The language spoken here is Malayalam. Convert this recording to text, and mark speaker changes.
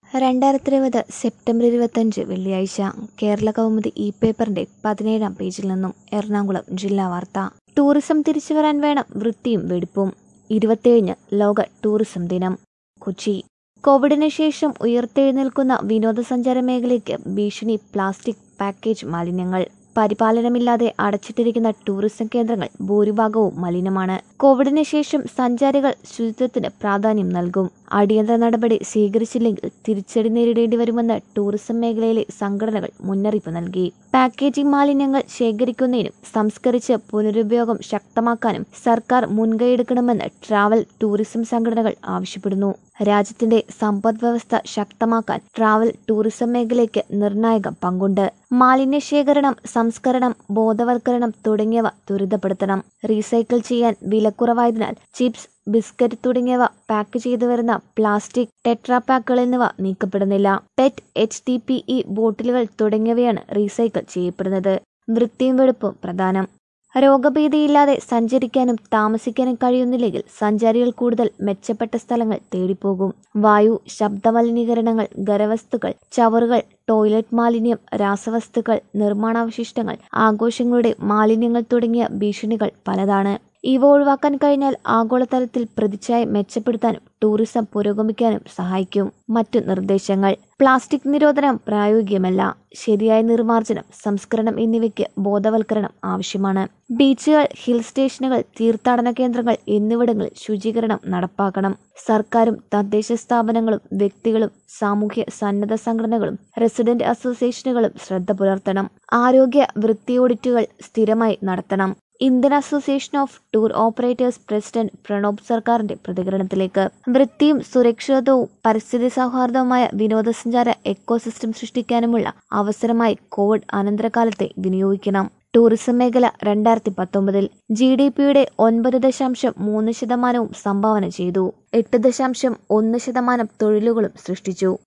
Speaker 1: രണ്ടായിരത്തി ഇരുപത് സെപ്റ്റംബർ ഇരുപത്തഞ്ച് വെള്ളിയാഴ്ച കേരള കൗമുദി ഇ പേപ്പറിന്റെ പതിനേഴാം പേജിൽ നിന്നും എറണാകുളം ജില്ലാ വാർത്ത ടൂറിസം തിരിച്ചു വരാൻ വേണം വൃത്തിയും വെടിപ്പും ഇരുപത്തിയേഴിന് ലോക ടൂറിസം ദിനം കൊച്ചി കോവിഡിന് ശേഷം ഉയർത്തെഴുന്നേൽക്കുന്ന വിനോദസഞ്ചാര മേഖലയ്ക്ക് ഭീഷണി പ്ലാസ്റ്റിക് പാക്കേജ് മാലിന്യങ്ങൾ പരിപാലനമില്ലാതെ അടച്ചിട്ടിരിക്കുന്ന ടൂറിസം കേന്ദ്രങ്ങൾ ഭൂരിഭാഗവും മലിനമാണ് കോവിഡിന് ശേഷം സഞ്ചാരികൾ ശുചിത്വത്തിന് പ്രാധാന്യം നൽകും അടിയന്തര നടപടി സ്വീകരിച്ചില്ലെങ്കിൽ തിരിച്ചടി നേരിടേണ്ടി വരുമെന്ന് ടൂറിസം മേഖലയിലെ സംഘടനകൾ മുന്നറിയിപ്പ് നൽകി പാക്കേജിംഗ് മാലിന്യങ്ങൾ ശേഖരിക്കുന്നതിനും സംസ്കരിച്ച് പുനരുപയോഗം ശക്തമാക്കാനും സർക്കാർ മുൻകൈയെടുക്കണമെന്ന് ട്രാവൽ ടൂറിസം സംഘടനകൾ ആവശ്യപ്പെടുന്നു രാജ്യത്തിന്റെ സമ്പദ് വ്യവസ്ഥ ശക്തമാക്കാൻ ട്രാവൽ ടൂറിസം മേഖലയ്ക്ക് നിർണായക പങ്കുണ്ട് മാലിന്യ ശേഖരണം സംസ്കരണം ബോധവൽക്കരണം തുടങ്ങിയവ ത്വരിതപ്പെടുത്തണം റീസൈക്കിൾ ചെയ്യാൻ വിലക്കുറവായതിനാൽ ചിപ്സ് ബിസ്ക്കറ്റ് തുടങ്ങിയവ പാക്ക് ചെയ്തു വരുന്ന പ്ലാസ്റ്റിക് ടെട്രാപാക്കുകൾ എന്നിവ നീക്കപ്പെടുന്നില്ല pet H T P E ബോട്ടിലുകൾ തുടങ്ങിയവയാണ് റീസൈക്കിൾ ചെയ്യപ്പെടുന്നത് വൃത്തിയും വെടുപ്പും പ്രധാനം രോഗഭീതിയില്ലാതെ സഞ്ചരിക്കാനും താമസിക്കാനും കഴിയുന്നില്ലെങ്കിൽ സഞ്ചാരികൾ കൂടുതൽ മെച്ചപ്പെട്ട സ്ഥലങ്ങൾ തേടിപ്പോകും വായു ശബ്ദമലിനീകരണങ്ങൾ ഖരവസ്തുക്കൾ ചവറുകൾ ടോയ്ലറ്റ് മാലിന്യം രാസവസ്തുക്കൾ നിർമ്മാണാവശിഷ്ടങ്ങൾ ആഘോഷങ്ങളുടെ മാലിന്യങ്ങൾ തുടങ്ങിയ ഭീഷണികൾ പലതാണ് ഇവ ഒഴിവാക്കാൻ കഴിഞ്ഞാൽ ആഗോളതലത്തിൽ പ്രതിച്ഛായ മെച്ചപ്പെടുത്താനും ടൂറിസം പുരോഗമിക്കാനും സഹായിക്കും മറ്റു നിർദ്ദേശങ്ങൾ പ്ലാസ്റ്റിക് നിരോധനം പ്രായോഗികമല്ല ശരിയായ നിർമ്മാർജ്ജനം സംസ്കരണം എന്നിവയ്ക്ക് ബോധവൽക്കരണം ആവശ്യമാണ് ബീച്ചുകൾ ഹിൽ സ്റ്റേഷനുകൾ തീർത്ഥാടന കേന്ദ്രങ്ങൾ എന്നിവിടങ്ങളിൽ ശുചീകരണം നടപ്പാക്കണം സർക്കാരും തദ്ദേശ സ്ഥാപനങ്ങളും വ്യക്തികളും സാമൂഹ്യ സന്നദ്ധ സംഘടനകളും റെസിഡന്റ് അസോസിയേഷനുകളും ശ്രദ്ധ പുലർത്തണം ആരോഗ്യ വൃത്തി ഓഡിറ്റുകൾ സ്ഥിരമായി നടത്തണം Indian association of tour operators president Pranob സർക്കാരിന്റെ പ്രതികരണത്തിലേക്ക് വൃത്തിയും സുരക്ഷിതവും പരിസ്ഥിതി സൗഹാർദ്ദവുമായ വിനോദസഞ്ചാര എക്കോസിസ്റ്റം സൃഷ്ടിക്കാനുമുള്ള അവസരമായി കോവിഡ് അനന്തരകാലത്തെ വിനിയോഗിക്കണം ടൂറിസം മേഖല രണ്ടായിരത്തി പത്തൊമ്പതിൽ ജി ഡി പിയുടെ ഒൻപത് ദശാംശം മൂന്ന് ശതമാനവും സംഭാവന ചെയ്തു എട്ട് ദശാംശം ഒന്ന് ശതമാനം തൊഴിലുകളും സൃഷ്ടിച്ചു